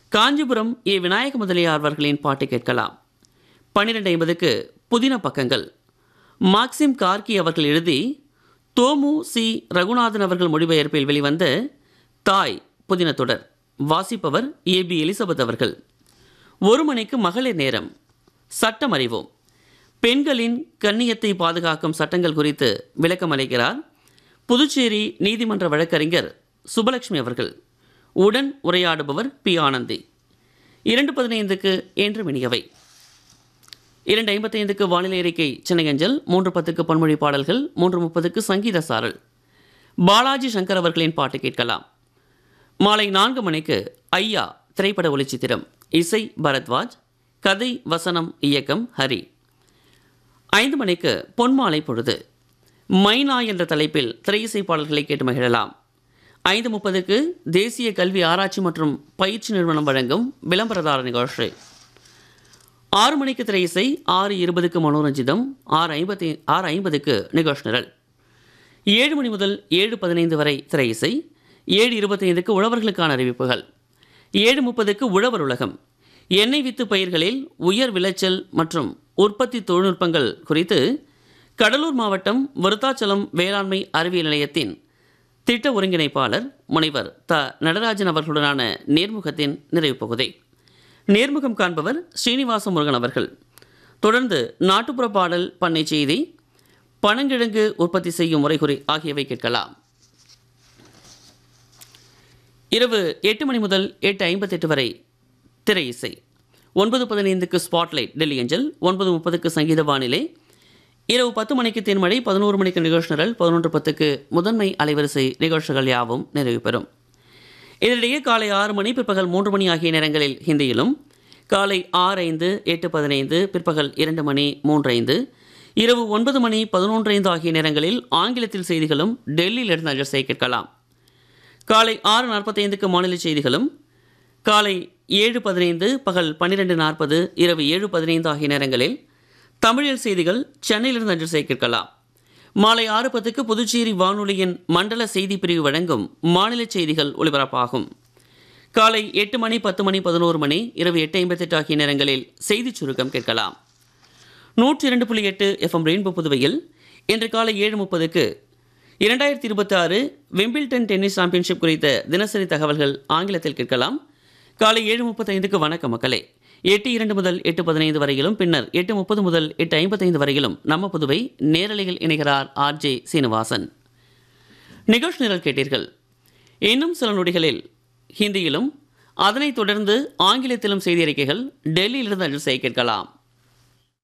காஞ்சிபுரம் ஏ விநாயக முதலியார் அவர்களின் பாட்டு கேட்கலாம் பன்னிரெண்டு ஐம்பதுக்கு புதின பக்கங்கள் மார்க்சிம் கார்கி அவர்கள் எழுதி தோமு சி ரகுநாதன் அவர்கள் மொழிபெயர்ப்பில் வெளிவந்த தாய் புதின தொடர் வாசிப்பவர் ஏ பி எலிசபெத் அவர்கள் ஒரு மணிக்கு மகளிர் நேரம் சட்டம் அறிவோம் பெண்களின் கண்ணியத்தை பாதுகாக்கும் சட்டங்கள் குறித்து விளக்கம் அளிக்கிறார் புதுச்சேரி நீதிமன்ற வழக்கறிஞர் சுபலட்சுமி அவர்கள் உடன் உரையாடுபவர் பி ஆனந்தி இரண்டு பதினைந்துக்கு என்று மினியவை இரண்டு ஐம்பத்தைந்துக்கு வானிலை அறிக்கை சென்னை அஞ்சல் மூன்று பத்துக்கு பொன்மொழி பாடல்கள் மூன்று முப்பதுக்கு சங்கீத சாரல் பாலாஜி சங்கர் அவர்களின் பாட்டு கேட்கலாம் மாலை நான்கு மணிக்கு ஐயா திரைப்பட ஒளிச்சித்திரம் இசை பரத்வாஜ் கதை வசனம் இயக்கம் ஹரி ஐந்து மணிக்கு பொன்மாலை பொழுது மைனா என்ற தலைப்பில் திரையிசை பாடல்களை கேட்டு மகிழலாம் ஐந்து முப்பதுக்கு தேசிய கல்வி ஆராய்ச்சி மற்றும் பயிற்சி நிறுவனம் வழங்கும் விளம்பரதார நிகழ்ச்சி ஆறு மணிக்கு திரையிசை ஆறு இருபதுக்கு மனோரஞ்சிதம் ஆறு ஐம்பத்தி ஆறு ஐம்பதுக்கு நிகழ்ச்சி நிரல் ஏழு மணி முதல் ஏழு பதினைந்து வரை திரையிசை ஏழு இருபத்தைந்துக்கு உழவர்களுக்கான அறிவிப்புகள் ஏழு முப்பதுக்கு உழவர் உலகம் எண்ணெய் வித்து பயிர்களில் உயர் விளைச்சல் மற்றும் உற்பத்தி தொழில்நுட்பங்கள் குறித்து கடலூர் மாவட்டம் விருத்தாச்சலம் வேளாண்மை அறிவியல் நிலையத்தின் திட்ட ஒருங்கிணைப்பாளர் முனைவர் த நடராஜன் அவர்களுடனான நேர்முகத்தின் நிறைவு பகுதி நேர்முகம் காண்பவர் ஸ்ரீனிவாச முருகன் அவர்கள் தொடர்ந்து நாட்டுப்புற பாடல் பண்ணை செய்தி பனங்கிழங்கு உற்பத்தி செய்யும் முறைகுறி ஆகியவை கேட்கலாம் இரவு எட்டு மணி முதல் எட்டு ஐம்பத்தெட்டு வரை திரை இசை ஒன்பது பதினைந்துக்கு ஸ்பாட்லைட் டெல்லி அஞ்சல் ஒன்பது முப்பதுக்கு சங்கீத வானிலை இரவு பத்து மணிக்கு தென்மழை பதினோரு மணிக்கு நிகழ்ச்சி நிரல் பதினொன்று பத்துக்கு முதன்மை அலைவரிசை நிகழ்ச்சிகள் யாவும் நிறைவு பெறும் இதனிடையே காலை ஆறு மணி பிற்பகல் மூன்று மணி ஆகிய நேரங்களில் ஹிந்தியிலும் காலை ஆறு ஐந்து எட்டு பதினைந்து பிற்பகல் இரண்டு மணி மூன்று ஐந்து இரவு ஒன்பது மணி பதினொன்று ஐந்து ஆகிய நேரங்களில் ஆங்கிலத்தில் செய்திகளும் டெல்லியிலிருந்து அஜர்ஸை கேட்கலாம் காலை ஆறு நாற்பத்தைந்துக்கு மாநில செய்திகளும் காலை ஏழு பதினைந்து பகல் பன்னிரெண்டு நாற்பது இரவு ஏழு பதினைந்து ஆகிய நேரங்களில் தமிழில் செய்திகள் சென்னையிலிருந்து அஞ்சல் கேட்கலாம் மாலை ஆறு பத்துக்கு புதுச்சேரி வானொலியின் மண்டல செய்தி பிரிவு வழங்கும் மாநில செய்திகள் ஒலிபரப்பாகும் காலை எட்டு மணி பத்து மணி பதினோரு மணி இரவு எட்டு ஐம்பத்தெட்டு ஆகிய நேரங்களில் செய்திச் சுருக்கம் கேட்கலாம் நூற்றி இரண்டு புள்ளி எட்டு எஃப்எம் ரெயின்போ புதுவையில் இன்று காலை ஏழு முப்பதுக்கு இரண்டாயிரத்தி இருபத்தி ஆறு விம்பிள்டன் டென்னிஸ் சாம்பியன்ஷிப் குறித்த தினசரி தகவல்கள் ஆங்கிலத்தில் கேட்கலாம் காலை ஏழு முப்பத்தைந்துக்கு வணக்க மக்களே எட்டு இரண்டு முதல் எட்டு பதினைந்து வரையிலும் பின்னர் எட்டு முப்பது முதல் எட்டு ஐம்பத்தைந்து வரையிலும் நம்ம புதுவை நேரலையில் இணைகிறார் ஆர்ஜே சீனிவாசன் நிகழ்ச்சி நிரல் கேட்டீர்கள் இன்னும் சில நொடிகளில் ஹிந்தியிலும் அதனைத் தொடர்ந்து ஆங்கிலத்திலும் செய்தி அறிக்கைகள் டெல்லியிலிருந்து அஞ்சல் செய்ய கேட்கலாம்